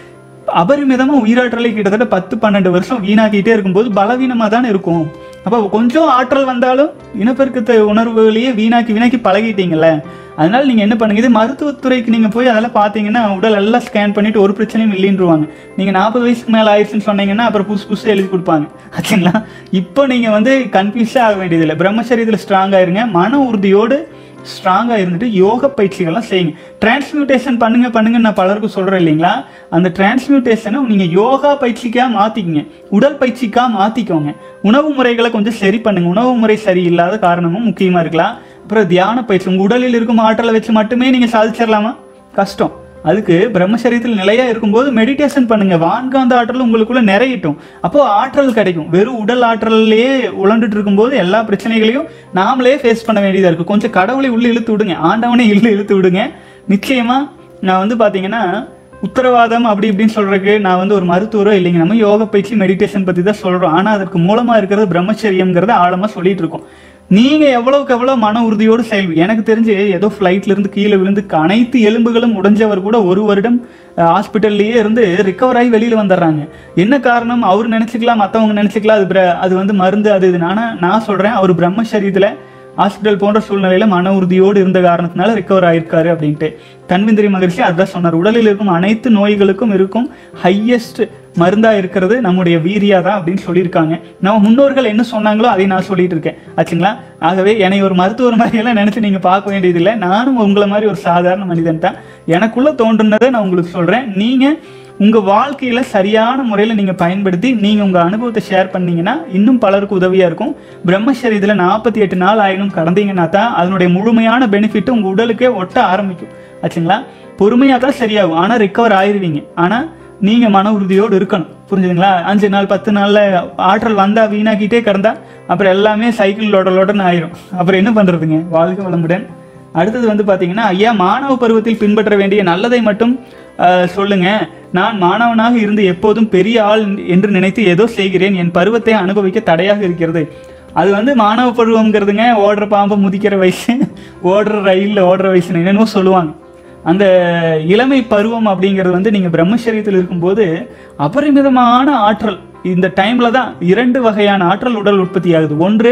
அபரிமிதமா உயிராற்றலை கிட்டத்தட்ட பத்து பன்னெண்டு வருஷம் வீணாக்கிட்டே இருக்கும்போது பலவீனமா தானே இருக்கும் அப்போ கொஞ்சம் ஆற்றல் வந்தாலும் இனப்பெருக்கத்தை உணர்வுகளையே வீணாக்கி வீணாக்கி பழகிட்டீங்கல்ல அதனால நீங்க என்ன பண்ணுங்க இது மருத்துவத்துறைக்கு நீங்க போய் அதெல்லாம் பார்த்தீங்கன்னா உடல் எல்லாம் ஸ்கேன் பண்ணிட்டு ஒரு பிரச்சனையும் இல்லைன்றுவாங்க நீங்க நாற்பது வயசுக்கு மேல ஆயிடுச்சுன்னு சொன்னீங்கன்னா அப்புறம் புதுசு புதுசு எழுதி கொடுப்பாங்க ஆச்சுங்களா இப்போ நீங்க வந்து கன்ஃபியூஸே ஆக வேண்டியதில்லை பிரம்மச்சரியத்தில் ஸ்ட்ராங் ஆயிருங்க மன உறுதியோடு ஸ்ட்ராங்காக இருந்துட்டு யோக பயிற்சிகள்லாம் செய்யுங்க டிரான்ஸ்மியூட்டேஷன் பண்ணுங்க பண்ணுங்க நான் பலருக்கும் சொல்கிறேன் இல்லைங்களா அந்த டிரான்ஸ்மியூட்டேஷனை நீங்கள் யோகா பயிற்சிக்காக மாற்றிக்கங்க உடல் பயிற்சிக்காக மாற்றிக்கோங்க உணவு முறைகளை கொஞ்சம் சரி பண்ணுங்க உணவு முறை சரியில்லாத காரணமும் முக்கியமாக இருக்கலாம் அப்புறம் தியான பயிற்சி உங்கள் உடலில் இருக்கும் ஆற்றலை வச்சு மட்டுமே நீங்கள் சாதிச்சிடலாமா கஷ்டம் அதுக்கு பிரம்மச்சரியத்தில் நிலையா இருக்கும்போது மெடிடேஷன் பண்ணுங்க வான்காந்த ஆற்றல் உங்களுக்குள்ள நிறையட்டும் அப்போ ஆற்றல் கிடைக்கும் வெறும் உடல் ஆற்றல்லையே உழண்டுட்டு இருக்கும்போது எல்லா பிரச்சனைகளையும் நாமளே ஃபேஸ் பண்ண வேண்டியதா இருக்கு கொஞ்சம் கடவுளை உள்ள இழுத்து விடுங்க ஆண்டவனை இழுத்து இழுத்து விடுங்க நிச்சயமா நான் வந்து பாத்தீங்கன்னா உத்தரவாதம் அப்படி இப்படின்னு சொல்றதுக்கு நான் வந்து ஒரு மருத்துவரோ இல்லைங்க நம்ம யோக பயிற்சி மெடிடேஷன் பத்தி தான் சொல்றோம் ஆனா அதற்கு மூலமா இருக்கிறது பிரம்மச்சரியம்ங்கிறத ஆழமா சொல்லிட்டு இருக்கோம் நீங்க எவ்வளவுக்கு எவ்வளவு மன உறுதியோடு செயல் எனக்கு தெரிஞ்சு ஏதோ ஃப்ளைட்ல இருந்து கீழே விழுந்து அனைத்து எலும்புகளும் உடைஞ்சவர் கூட ஒரு வருடம் ஹாஸ்பிட்டல்லையே இருந்து ரிகவர் ஆகி வெளியில வந்துடுறாங்க என்ன காரணம் அவர் நினைச்சுக்கலாம் மற்றவங்க நினைச்சுக்கலாம் அது பிர- அது வந்து மருந்து அது இது ஆனா நான் சொல்றேன் அவர் பிரம்மசரீரத்துல ஹாஸ்பிட்டல் போன்ற சூழ்நிலையில மன உறுதியோடு இருந்த காரணத்தினால ரிகவர் ஆயிருக்காரு அப்படின்ட்டு தன்விந்திரி மகிழ்ச்சி அதான் சொன்னார் உடலில் இருக்கும் அனைத்து நோய்களுக்கும் இருக்கும் ஹையஸ்ட் மருந்தா இருக்கிறது நம்முடைய வீரியா தான் அப்படின்னு சொல்லியிருக்காங்க நம்ம முன்னோர்கள் என்ன சொன்னாங்களோ அதை நான் சொல்லிட்டு இருக்கேன் ஆச்சுங்களா ஆகவே என்னை ஒரு மருத்துவர் மாதிரி எல்லாம் நினைச்சு நீங்க பார்க்க வேண்டியதில்லை நானும் உங்களை மாதிரி ஒரு சாதாரண மனிதன் தான் எனக்குள்ள தோன்றுனதை நான் உங்களுக்கு சொல்றேன் நீங்க உங்க வாழ்க்கையில சரியான முறையில நீங்க பயன்படுத்தி நீங்க உங்க அனுபவத்தை ஷேர் பண்ணீங்கன்னா இன்னும் பலருக்கு உதவியா இருக்கும் பிரம்மச்சரியத்துல நாற்பத்தி எட்டு நாள் ஆயினும் கடந்தீங்கன்னா தான் அதனுடைய முழுமையான பெனிஃபிட் உங்க உடலுக்கே ஒட்ட ஆரம்பிக்கும் ஆச்சுங்களா பொறுமையா தான் சரியாகும் ஆனா ரிகவர் ஆயிருவீங்க ஆனா நீங்க மன உறுதியோடு இருக்கணும் புரிஞ்சுதுங்களா அஞ்சு நாள் பத்து நாள்ல ஆற்றல் வந்தா வீணாக்கிட்டே கிடந்தா அப்புறம் எல்லாமே சைக்கிள் லோட லோடன்னு ஆயிரும் அப்புறம் என்ன பண்றதுங்க வாழ்க வளமுடன் அடுத்தது வந்து பாத்தீங்கன்னா ஐயா மாணவ பருவத்தில் பின்பற்ற வேண்டிய நல்லதை மட்டும் ஆஹ், சொல்லுங்க நான் மாணவனாக இருந்து எப்போதும் பெரிய ஆள் என்று நினைத்து ஏதோ செய்கிறேன் என் பருவத்தை அனுபவிக்க தடையாக இருக்கிறது அது வந்து மாணவ பருவம்ங்கிறதுங்க ஓடுற பாம்பு முதிக்கிற வயசு ஓடுற ரயிலில் ஓடுற வயசு என்னென்னமோ சொல்லுவாங்க அந்த இளமை பருவம் அப்படிங்கிறது வந்து நீங்க பிரம்மச்சரியத்தில் இருக்கும்போது அபரிமிதமான ஆற்றல் இந்த டைம்ல தான் இரண்டு வகையான ஆற்றல் உடல் உற்பத்தி ஆகுது ஒன்று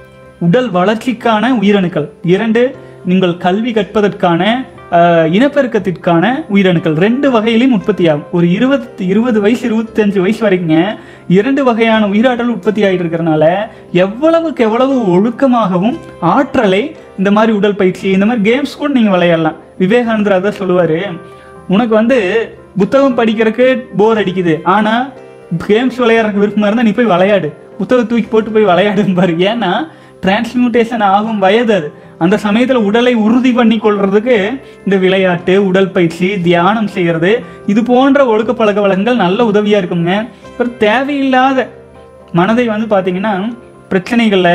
உடல் வளர்ச்சிக்கான உயிரணுக்கள் இரண்டு நீங்கள் கல்வி கற்பதற்கான ஆஹ், இனப்பெருக்கத்திற்கான உயிரணுக்கள் ரெண்டு வகையிலையும் உற்பத்தி ஆகும் ஒரு இருபத்தி இருபது வயசு இருபத்தஞ்சு வயசு வரைக்குங்க இரண்டு வகையான உயிராற்றல் உற்பத்தி ஆகிட்டு இருக்கிறனால எவ்வளவுக்கு எவ்வளவு ஒழுக்கமாகவும் ஆற்றலை இந்த மாதிரி உடல் பயிற்சி இந்த மாதிரி கேம்ஸ் கூட நீங்க விளையாடலாம் விவேகானந்தர் அதான் சொல்லுவாரு உனக்கு வந்து புத்தகம் படிக்கிறதுக்கு போர் அடிக்குது ஆனா கேம்ஸ் விளையாடுறதுக்கு விருப்பமா இருந்தா நீ போய் விளையாடு புத்தகம் தூக்கி போட்டு போய் விளையாடுன்னு பாரு ஏன்னா டிரான்ஸ்மியூட்டேஷன் ஆகும் வயது அது அந்த சமயத்துல உடலை உறுதி பண்ணி கொள்றதுக்கு இந்த விளையாட்டு உடல் பயிற்சி தியானம் செய்யறது இது போன்ற ஒழுக்க பழக்க வழக்கங்கள் நல்ல உதவியா இருக்குங்க அப்புறம் தேவையில்லாத மனதை வந்து பாத்தீங்கன்னா பிரச்சனைகள்ல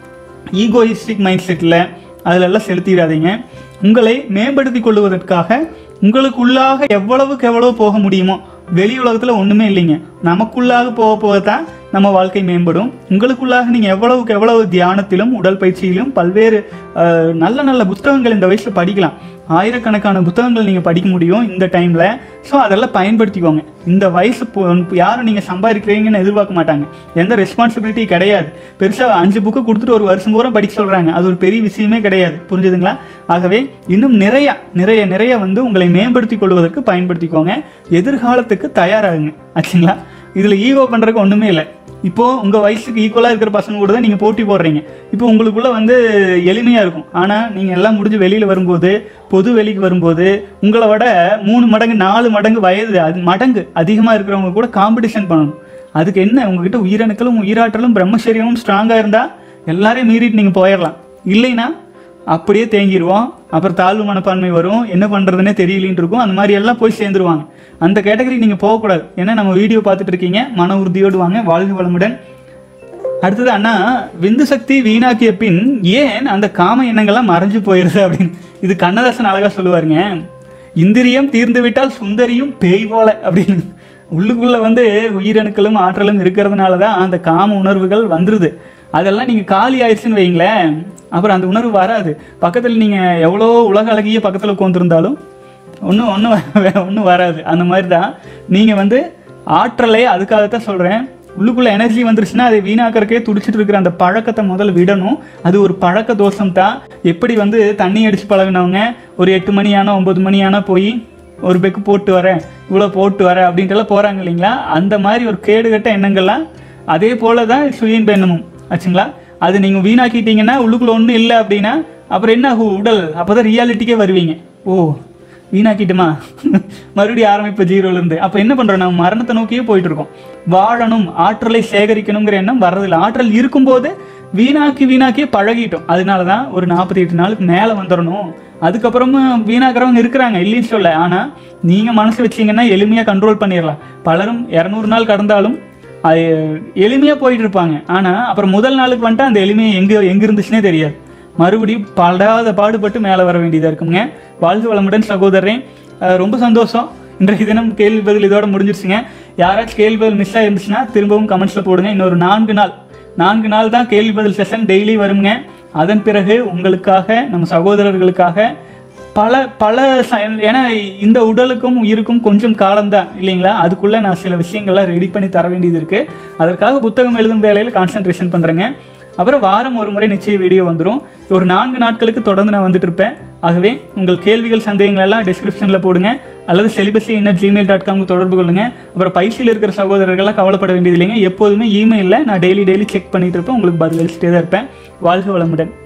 ஈகோயிஸ்டிக் மைண்ட் செட்டில் அதில் எல்லாம் செலுத்திடாதீங்க உங்களை மேம்படுத்திக் கொள்வதற்காக உங்களுக்குள்ளாக எவ்வளவுக்கு எவ்வளவு போக முடியுமோ வெளி உலகத்தில் ஒன்றுமே இல்லைங்க நமக்குள்ளாக போக போக தான் நம்ம வாழ்க்கை மேம்படும் உங்களுக்குள்ளாக நீங்கள் எவ்வளவுக்கு எவ்வளவு தியானத்திலும் உடல் பயிற்சியிலும் பல்வேறு அஹ், நல்ல நல்ல புத்தகங்கள் இந்த வயசில் படிக்கலாம் ஆயிரக்கணக்கான புத்தகங்கள் நீங்கள் படிக்க முடியும் இந்த டைமில் ஸோ அதெல்லாம் பயன்படுத்திக்கோங்க இந்த வயசு போ- யாரும் நீங்கள் சம்பாதிக்கிறீங்கன்னு எதிர்பார்க்க மாட்டாங்க எந்த ரெஸ்பான்சிபிலிட்டி கிடையாது பெருசாக அஞ்சு புக்கு கொடுத்துட்டு ஒரு வருஷம் பூரா படிக்க சொல்கிறாங்க அது ஒரு பெரிய விஷயமே கிடையாது புரிஞ்சுதுங்களா ஆகவே இன்னும் நிறைய நிறைய நிறைய வந்து உங்களை மேம்படுத்திக் கொள்வதற்கு பயன்படுத்திக்கோங்க எதிர்காலத்துக்கு தயாராகுங்க ஆச்சுங்களா இதில் ஈகோ பண்ணுறதுக்கு ஒன்றுமே இல்லை இப்போ உங்க வயசுக்கு ஈக்குவலா இருக்கிற பசங்க கூட தான் நீங்க போட்டி போடுறீங்க இப்போ உங்களுக்குள்ள வந்து எளிமையா இருக்கும் ஆனா நீங்க எல்லாம் முடிஞ்சு வெளியில வரும்போது பொது வெளிக்கு வரும்போது உங்களை விட மூணு மடங்கு நாலு மடங்கு வயது அது மடங்கு அதிகமா இருக்கிறவங்க கூட காம்படிஷன் பண்ணணும் அதுக்கு என்ன உங்ககிட்ட உயிரணுக்களும் உயிராற்றலும் பிரம்மச்சரியமும் ஸ்ட்ராங்காக இருந்தால் எல்லாரையும் மீறிட்டு நீங்கள் போயிடலாம் இல்லைன்னா அப்படியே தேங்கிடுவோம் அப்புறம் தாழ்வு மனப்பான்மை வரும் என்ன பண்ணுறதுனே தெரியலின்னு இருக்கும் அந்த மாதிரி எல்லாம் போய் சேர்ந்துருவாங்க அந்த கேட்டகரி நீங்கள் போகக்கூடாது ஏன்னா நம்ம வீடியோ பார்த்துட்டு இருக்கீங்க மன உறுதியோடு வாங்க வாழ்க வளமுடன் அடுத்தது அண்ணா விந்து சக்தி வீணாக்கிய பின் ஏன் அந்த காம எண்ணங்கள்லாம் மறைஞ்சு போயிருது அப்படின்னு இது கண்ணதாசன் அழகா சொல்லுவாருங்க இந்திரியம் தீர்ந்து விட்டால் சுந்தரியும் பேய் போல அப்படின்னு உள்ளுக்குள்ள வந்து உயிரணுக்களும் ஆற்றலும் இருக்கிறதுனால தான் அந்த காம உணர்வுகள் வந்துருது அதெல்லாம் நீங்கள் காலி ஆயிடுச்சுன்னு வைங்களேன் அப்புறம் அந்த உணர்வு வராது பக்கத்தில் நீங்கள் எவ்வளோ உலக அழகிய பக்கத்தில் உட்காந்துருந்தாலும் ஒன்றும் ஒன்றும் ஒன்றும் வராது அந்த மாதிரி தான் நீங்கள் வந்து ஆற்றலை அதுக்காகத்தான் சொல்கிறேன் உள்ளுக்குள்ள எனர்ஜி வந்துருச்சுன்னா அதை வீணாக்கறக்கே துடிச்சிட்டு இருக்கிற அந்த பழக்கத்தை முதல்ல விடணும் அது ஒரு பழக்க தோஷம் தான் எப்படி வந்து தண்ணி அடிச்சு பழகுனவங்க ஒரு எட்டு மணி ஆனா ஒன்பது மணி ஆனா போய் ஒரு பெக்கு போட்டு வரேன் இவ்வளோ போட்டு வரேன் அப்படின்ட்டுலாம் போகிறாங்க இல்லைங்களா அந்த மாதிரி ஒரு கேடுகட்ட எண்ணங்கள்லாம் அதே போல தான் சுயின்ப எண்ணமும் ஆச்சுங்களா அது நீங்கள் வீணாக்கிட்டீங்கன்னா உள்ளுக்குள்ள ஒன்றும் இல்லை அப்படின்னா அப்புறம் என்ன ஆகும் உடல் அப்போ தான் ரியாலிட்டிக்கே வருவீங்க ஓ வீணாக்கிட்டுமா மறுபடியும் ஆரம்பிப்ப ஜீரோல இருந்து அப்ப என்ன பண்றோம் நம்ம மரணத்தை நோக்கியே போயிட்டு இருக்கோம் வாழணும் ஆற்றலை சேகரிக்கணுங்கிற எண்ணம் வர்றதில்ல ஆற்றல் இருக்கும்போது வீணாக்கி வீணாக்கி பழகிட்டோம் அதனால தான் ஒரு நாற்பத்தி எட்டு நாளுக்கு மேலே வந்துடணும் அதுக்கப்புறமா வீணாக்குறவங்க இருக்கிறாங்க இல்லைன்னு சொல்ல ஆனால் நீங்கள் மனசு வச்சீங்கன்னா எளிமையாக கண்ட்ரோல் பண்ணிடலாம் பலரும் இரநூறு நாள் கடந்தாலும் அது எளிமையாக போயிட்டு இருப்பாங்க ஆனால் அப்புறம் முதல் நாளுக்கு வந்துட்டு அந்த எளிமையை எங்கே எங்கே இருந்துச்சுன்னே தெரியாது மறுபடியும் படாத பாடுபட்டு மேலே வர வேண்டியதாக இருக்குங்க வாழ்க வளமுடன் சகோதரன் அஹ் ரொம்ப சந்தோஷம் இன்றைய தினம் கேள்வி பதில் இதோட முடிஞ்சிருச்சுங்க யாராச்சும் கேள்வி பதில் மிஸ் ஆயிருந்துச்சுன்னா திரும்பவும் கமெண்ட்ஸில் போடுங்க இன்னொரு நான்கு நாள் நான்கு நாள் தான் கேள்வி பதில் செஷன் டெய்லி வருங்க அதன் பிறகு உங்களுக்காக நம்ம சகோதரர்களுக்காக பல பல ச- ஏன்னா இந்த உடலுக்கும் உயிருக்கும் கொஞ்சம் காலம்தான் இல்லைங்களா அதுக்குள்ள நான் சில விஷயங்கள்லாம் ரெடி பண்ணி தர வேண்டியது இருக்கு அதற்காக புத்தகம் எழுதும் வேலையில் கான்சென்ட்ரேஷன் பண்றேங்க அப்புறம் வாரம் ஒரு முறை நிச்சய வீடியோ வந்துடும் ஒரு நான்கு நாட்களுக்கு தொடர்ந்து நான் வந்துட்டு இருப்பேன் ஆகவே உங்கள் கேள்விகள் சந்தேகங்கள் எல்லாம் டிஸ்கிரிப்ஷனில் போடுங்க அல்லது செலிபஸி இன்னட் ஜிமெயில் டாட் காம் தொடர்பு கொள்ளுங்க அப்புறம் பயிற்சியில் இருக்கிற சகோதரர்கள்லாம் கவலைப்பட வேண்டியது இல்லைங்க எப்போதுமே இமெயிலில் நான் டெய்லி டெய்லி செக் பண்ணிட்டு இருப்பேன் உங்களுக்கு பதில் அளிச்சுட்டே தான் இருப்பேன் வாழ்க வளமுடன்